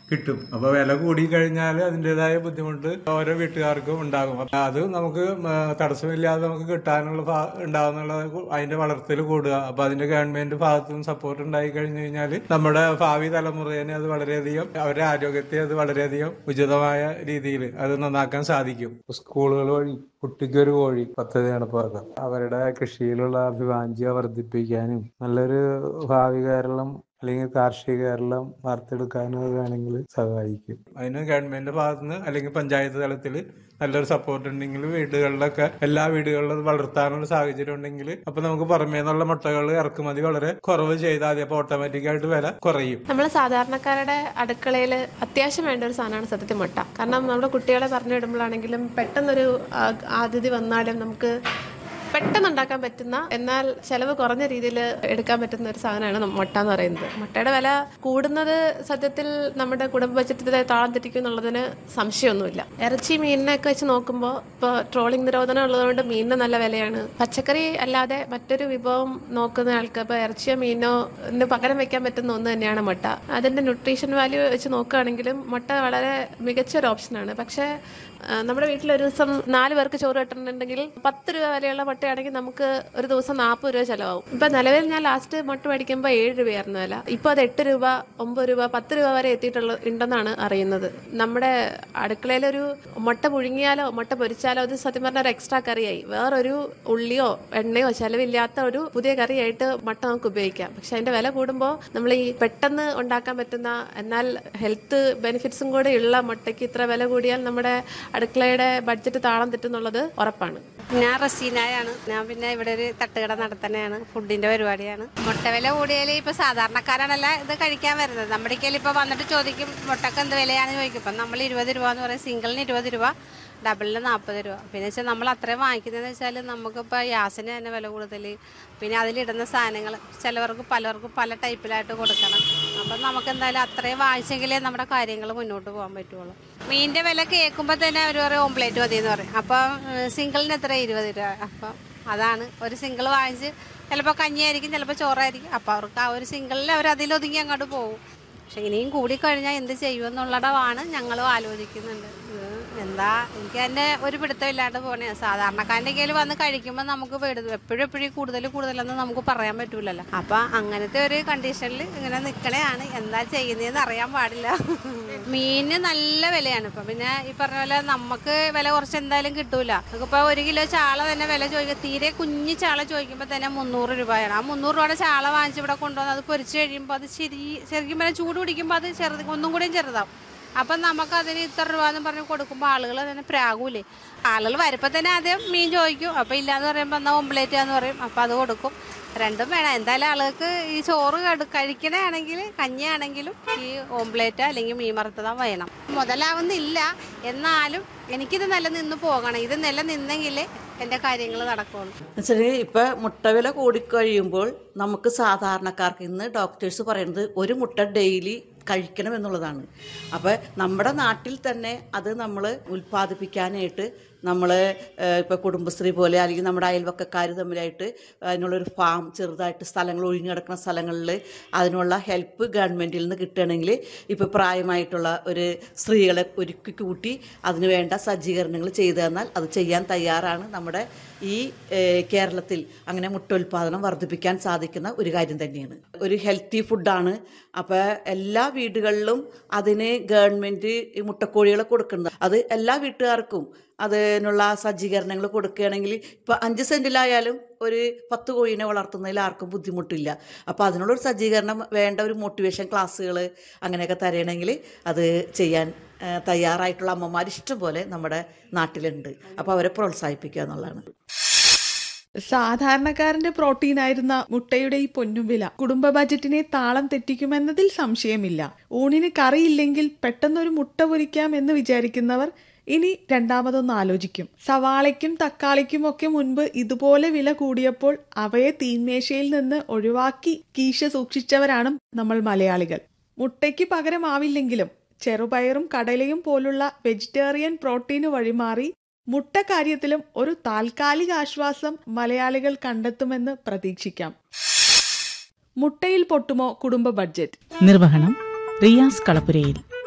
കിട്ടും അപ്പൊ വില കൂടി കഴിഞ്ഞാൽ അതിൻ്റെതായ ബുദ്ധിമുട്ട് ഓരോ വീട്ടുകാർക്കും ഉണ്ടാകും അപ്പൊ അത് നമുക്ക് മ, തടസ്സമില്ലാതെ നമുക്ക് കിട്ടാനുള്ള ഭാ- ഉണ്ടാകുന്നുള്ള അതിന്റെ വളർത്തൽ കൂടുക അപ്പൊ അതിന്റെ ഗവൺമെന്റ് ഭാഗത്തു നിന്ന് സപ്പോർട്ട് ഉണ്ടായി കഴിഞ്ഞു കഴിഞ്ഞാൽ നമ്മുടെ ഭാവി തലമുറയെ അത് വളരെയധികം അവരുടെ ആരോഗ്യത്തെ അത് വളരെയധികം ഉചിതമായ രീതിയിൽ അത് നന്നാക്കാൻ സാധിക്കും സ്കൂളുകൾ വഴി കുട്ടിക്കൊരു കോഴി പദ്ധതി നടപ്പാക്കാം അവരുടെ കൃഷിയിലുള്ള അഭിവാഞ്ഛ്യ വർദ്ധിപ്പിക്കാനും നല്ലൊരു ഭാവി കേരളം അല്ലെങ്കിൽ കാർഷിക കേരളം വാർത്തെടുക്കാനും അത് വേണമെങ്കിൽ സഹായിക്കും അതിന് ഗവൺമെന്റ് ഭാഗത്തുനിന്ന് അല്ലെങ്കിൽ പഞ്ചായത്ത് തലത്തിൽ നല്ലൊരു സപ്പോർട്ട് ഉണ്ടെങ്കിൽ വീടുകളിലൊക്കെ എല്ലാ വീടുകളിലും അത് വളർത്താനുള്ള സാഹചര്യം ഉണ്ടെങ്കിൽ അപ്പൊ നമുക്ക് പുറമേ നിന്നുള്ള മുട്ടകൾ ഇറക്കുമതി വളരെ കുറവ് ചെയ്താൽ മതി അപ്പൊ ഓട്ടോമാറ്റിക് ആയിട്ട് വില കുറയും നമ്മൾ സാധാരണക്കാരുടെ അടുക്കളയിൽ അത്യാവശ്യം വേണ്ട ഒരു സാധനമാണ് സത്യത്തിൽ മുട്ട കാരണം നമ്മുടെ കുട്ടികളെ പറഞ്ഞു വിടുമ്പോഴാണെങ്കിലും പെട്ടെന്നൊരു ആ, അതിഥി വന്നാലും നമുക്ക് പെട്ടെന്ന് ഉണ്ടാക്കാൻ പറ്റുന്ന എന്നാൽ ചെലവ് കുറഞ്ഞ രീതിയിൽ എടുക്കാൻ പറ്റുന്ന ഒരു സാധനമാണ് നം- മുട്ട എന്ന് പറയുന്നത് മുട്ടയുടെ വില കൂടുന്നത് സത്യത്തിൽ നമ്മുടെ കുടുംബ ബജറ്റിലെ താളം തെറ്റിക്കും എന്നുള്ളതിന് സംശയമൊന്നുമില്ല ഇറച്ചി മീനിനൊക്കെ വെച്ച് നോക്കുമ്പോൾ ഇപ്പോൾ ട്രോളിംഗ് നിരോധനം ഉള്ളതുകൊണ്ട് മീനിന് നല്ല വിലയാണ് പച്ചക്കറി അല്ലാതെ മറ്റൊരു വിഭവം നോക്കുന്ന ആൾക്ക് ഇപ്പോൾ ഇറച്ചിയോ മീനോ ന് പകരം വെക്കാൻ പറ്റുന്ന ഒന്ന് തന്നെയാണ് മുട്ട അതിന്റെ ന്യൂട്രീഷൻ വാല്യൂ വെച്ച് നോക്കുകയാണെങ്കിലും മുട്ട വളരെ മികച്ച ഒരു ഓപ്ഷനാണ് പക്ഷേ ആ, നമ്മുടെ വീട്ടിൽ ഒരു ദിവസം നാല് പേർക്ക് ചോറ് കിട്ടുന്നുണ്ടെങ്കിൽ പത്ത് രൂപ വിലയുള്ള മുട്ടയാണെങ്കിൽ നമുക്ക് ഒരു ദിവസം നാൽപ്പത് രൂപ ചിലവാകും ഇപ്പൊ നിലവിൽ ഞാൻ ലാസ്റ്റ് മുട്ട മേടിക്കുമ്പോൾ ഏഴ് രൂപയായിരുന്നു വില ഇപ്പൊ അത് എട്ട് രൂപ ഒമ്പത് രൂപ പത്ത് രൂപ വരെ എത്തിയിട്ടുള്ള ഉണ്ടെന്നാണ് അറിയുന്നത് നമ്മുടെ അടുക്കളയിലൊരു മുട്ട പുഴുങ്ങിയാലോ മുട്ട പൊരിച്ചാലോ അത് സത്യം പറഞ്ഞാൽ ഒരു എക്സ്ട്രാ കറിയായി വേറൊരു ഉള്ളിയോ എണ്ണയോ ചെലവില്ലാത്ത ഒരു പുതിയ കറിയായിട്ട് മുട്ട നമുക്ക് ഉപയോഗിക്കാം പക്ഷെ അതിന്റെ വില കൂടുമ്പോൾ നമ്മൾ ഈ പെട്ടെന്ന് ഉണ്ടാക്കാൻ പറ്റുന്ന എന്നാൽ ഹെൽത്ത് ബെനിഫിറ്റ്സും കൂടെ ഉള്ള മുട്ടയ്ക്ക് ഇത്ര വില കൂടിയാൽ നമ്മുടെ അടുക്കളയുടെ ബഡ്ജറ്റ് താളം തെറ്റുന്നുള്ളത് ഉറപ്പാണ് ഞാൻ റസീനായാണ് ഞാൻ പിന്നെ ഇവിടെ ഒരു തട്ടുകട നടത്തന്നെയാണ് ഫുഡിന്റെ പരിപാടിയാണ് മുട്ട വില കൂടിയാൽ ഇപ്പൊ സാധാരണക്കാരാണല്ല ഇത് കഴിക്കാൻ വരുന്നത് നമ്മുടെ കയ്യിൽ ഇപ്പൊ വന്നിട്ട് ചോദിക്കും മുട്ടക്ക് എന്ത് വിലയാണെന്ന് ചോദിക്കും ഇപ്പം നമ്മൾ ഇരുപത് രൂപ എന്ന് പറയും സിംഗിളിന് ഇരുപത് രൂപ ഡബിളിന് നാൽപ്പത് രൂപ പിന്നെ വെച്ചാൽ നമ്മൾ അത്രയും വാങ്ങിക്കുന്നതെന്ന് വെച്ചാൽ നമുക്കിപ്പോൾ ഗ്യാസിന് തന്നെ വില കൂടുതൽ പിന്നെ അതിലിടുന്ന സാധനങ്ങൾ ചിലവർക്ക് പലർക്കും പല ടൈപ്പിലായിട്ട് കൊടുക്കണം അപ്പം നമുക്ക് എന്തായാലും അത്രയും വാങ്ങിച്ചെങ്കിലേ നമ്മുടെ കാര്യങ്ങൾ മുന്നോട്ട് പോകാൻ പറ്റുള്ളൂ മീനിൻ്റെ വില കേൾക്കുമ്പോൾ തന്നെ അവർ പറയും ഓംപ്ലേറ്റ് മതി എന്ന് പറയും അപ്പം സിംഗിളിന് എത്ര ഇരുപത് രൂപ അപ്പം അതാണ് ഒരു സിംഗിൾ വാങ്ങിച്ച് ചിലപ്പോൾ കഞ്ഞിയായിരിക്കും ചിലപ്പോൾ ചോറായിരിക്കും അപ്പോൾ അവർക്ക് ആ ഒരു സിംഗിളിൽ അവർ അതിലൊതുങ്ങി അങ്ങോട്ട് പോകും പക്ഷെ ഇനിയും കൂടിക്കഴിഞ്ഞാൽ എന്ത് ചെയ്യുമെന്നുള്ളടവാണ് ഞങ്ങളും ആലോചിക്കുന്നുണ്ട് ഇത് എന്താ എനിക്ക് തന്നെ ഒരു പിടുത്തമില്ലാണ്ട് പോണേ സാധാരണക്കാരൻ്റെ കയ്യിൽ വന്ന് കഴിക്കുമ്പോൾ നമുക്ക് പേടും എപ്പോഴും എപ്പോഴും കൂടുതൽ കൂടുതലെന്ന് നമുക്ക് പറയാൻ പറ്റൂലല്ലോ അപ്പം അങ്ങനത്തെ ഒരു കണ്ടീഷനിൽ ഇങ്ങനെ നിൽക്കണയാണ് എന്താ ചെയ്യുന്നതെന്ന് അറിയാൻ പാടില്ല മീനിന് നല്ല വിലയാണ് ഇപ്പം പിന്നെ ഈ പറഞ്ഞ പോലെ നമുക്ക് വില കുറച്ച് എന്തായാലും കിട്ടൂല നമുക്കിപ്പോൾ ഒരു കിലോ ചാള തന്നെ വില ചോദിക്കുക തീരെ കുഞ്ഞു ചാള ചോദിക്കുമ്പോൾ തന്നെ മുന്നൂറ് രൂപയാണ് ആ മുന്നൂറ് രൂപയുടെ ചാള വാങ്ങിച്ച് ഇവിടെ കൊണ്ടുവന്ന് അത് പൊരിച്ച് കഴിയുമ്പോൾ അത് ശരി ശരിക്കും പറഞ്ഞാൽ ചൂട് പിടിക്കുമ്പോൾ അത് ചെറുത് ഒന്നും കൂടിയും ചെറുതാവും അപ്പം നമുക്കതിന് ഇത്ര രൂപ എന്ന് പറഞ്ഞ് കൊടുക്കുമ്പോൾ ആളുകൾ തന്നെ പ്രാകൂലേ ആളുകൾ വരുമ്പോൾ തന്നെ ആദ്യം മീൻ ചോദിക്കും അപ്പോൾ ഇല്ലാന്ന് പറയുമ്പോൾ എന്നാൽ ഓംപ്ലേറ്റ് എന്ന് പറയും അപ്പോൾ അത് കൊടുക്കും രണ്ടും വേണം എന്തായാലും ആളുകൾക്ക് ഈ ചോറ് കടു കഴിക്കണയാണെങ്കിൽ കഞ്ഞിയാണെങ്കിലും ഈ ഓംപ്ലേറ്റ് അല്ലെങ്കിൽ മീൻ വറുത്തതാ വേണം മുതലാവുന്നില്ല എന്നാലും എനിക്കിത് നിലനിന്ന് പോകണം ഇത് നിലനിന്നെങ്കിലേ എൻ്റെ കാര്യങ്ങൾ നടക്കുള്ളൂ എന്നുവെച്ചാൽ ഇപ്പൊ മുട്ട വില കൂടിക്കഴിയുമ്പോൾ നമുക്ക് സാധാരണക്കാർക്ക് ഇന്ന് ഡോക്ടേഴ്സ് പറയുന്നത് ഒരു മുട്ട ഡെയിലി കഴിക്കണം എന്നുള്ളതാണ് അപ്പോൾ നമ്മുടെ നാട്ടിൽ തന്നെ അത് നമ്മൾ ഉൽപ്പാദിപ്പിക്കാനായിട്ട് നമ്മൾ ഇപ്പോൾ കുടുംബശ്രീ പോലെ അല്ലെങ്കിൽ നമ്മുടെ അയൽവക്കക്കാർ തമ്മിലായിട്ട് അതിനുള്ളൊരു ഫാം ചെറുതായിട്ട് സ്ഥലങ്ങൾ ഒഴിഞ്ഞു കിടക്കുന്ന സ്ഥലങ്ങളിൽ അതിനുള്ള ഹെൽപ്പ് ഗവൺമെൻറ്റിൽ നിന്ന് കിട്ടുകയാണെങ്കിൽ ഇപ്പോൾ പ്രായമായിട്ടുള്ള ഒരു സ്ത്രീകളെ ഒരുക്കി കൂട്ടി അതിന് വേണ്ട സജ്ജീകരണങ്ങൾ ചെയ്തു തന്നാൽ അത് ചെയ്യാൻ തയ്യാറാണ് നമ്മുടെ ഈ ഏഹ്, കേരളത്തിൽ അങ്ങനെ മുട്ട ഉൽപ്പാദനം വർദ്ധിപ്പിക്കാൻ സാധിക്കുന്ന ഒരു കാര്യം തന്നെയാണ് ഒരു ഹെൽത്തി ഫുഡാണ് അപ്പോൾ എല്ലാ വീടുകളിലും അതിന് ഗവൺമെൻറ് ഈ മുട്ടക്കോഴികളെ കൊടുക്കുന്നത് അത് എല്ലാ വീട്ടുകാർക്കും അതിനുള്ള സജ്ജീകരണങ്ങൾ കൊടുക്കുകയാണെങ്കിൽ ഇപ്പോൾ അഞ്ച് സെൻറ്റിലായാലും ഒരു പത്ത് കോഴീനെ വളർത്തുന്നതിൽ ആർക്കും ബുദ്ധിമുട്ടില്ല അപ്പോൾ അതിനുള്ളൊരു സജ്ജീകരണം വേണ്ട ഒരു മോട്ടിവേഷൻ ക്ലാസ്സുകൾ അങ്ങനെയൊക്കെ തരണമെങ്കിൽ അത് ചെയ്യാൻ ആ, തയ്യാറായിട്ടുള്ള അമ്മമാർ ഇഷ്ടംപോലെ നമ്മുടെ നാട്ടിലുണ്ട് അപ്പോൾ അവരെ പ്രോത്സാഹിപ്പിക്കുക എന്നുള്ളതാണ് സാധാരണക്കാരന്റെ പ്രോട്ടീനായിരുന്ന മുട്ടയുടെ ഈ പൊന്നുവില കുടുംബ ബജറ്റിനെ താളം തെറ്റിക്കുമെന്നതിൽ സംശയമില്ല ഊണിന് കറിയില്ലെങ്കിൽ പെട്ടെന്നൊരു മുട്ട പൊരിക്കാം എന്ന് വിചാരിക്കുന്നവർ ഇനി രണ്ടാമതൊന്ന് ആലോചിക്കും സവാളയ്ക്കും തക്കാളിക്കും ഒക്കെ മുൻപ് ഇതുപോലെ വില കൂടിയപ്പോൾ അവയെ തീന്മേശയിൽ നിന്ന് ഒഴിവാക്കി കീശ സൂക്ഷിച്ചവരാണ് നമ്മൾ മലയാളികൾ മുട്ടയ്ക്ക് പകരമാവില്ലെങ്കിലും ചെറുപയറും കടലയും പോലുള്ള വെജിറ്റേറിയൻ പ്രോട്ടീന് വഴിമാറി മുട്ട കാര്യത്തിലും ഒരു താൽക്കാലിക ആശ്വാസം മലയാളികൾ കണ്ടെത്തുമെന്ന് പ്രതീക്ഷിക്കാം മുട്ടയിൽ പൊട്ടുമോ കുടുംബ ബഡ്ജറ്റ് നിർവഹണം റിയാസ് കളപ്പുരയിൽ